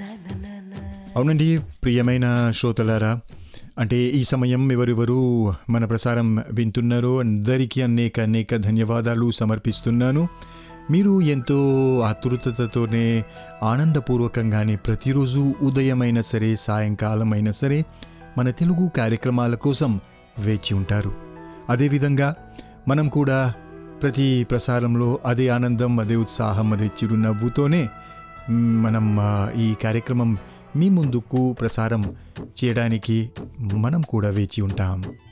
అవునండి ప్రియమైన శ్రోతలారా అంటే ఈ సమయం ఎవరెవరు మన ప్రసారం వింటున్నారో అందరికీ అనేక అనేక ధన్యవాదాలు సమర్పిస్తున్నాను మీరు ఎంతో ఆతృతతోనే ఆనందపూర్వకంగానే ప్రతిరోజు ఉదయమైనా సరే సాయంకాలం అయినా సరే మన తెలుగు కార్యక్రమాల కోసం వేచి ఉంటారు అదేవిధంగా మనం కూడా ప్రతి ప్రసారంలో అదే ఆనందం అదే ఉత్సాహం అదే చిరునవ్వుతోనే మ్, మనం ఆ, ఈ కార్యక్రమం మీ ముందుకు ప్రసారం చేయడానికి మనం కూడా వేచి ఉంటాం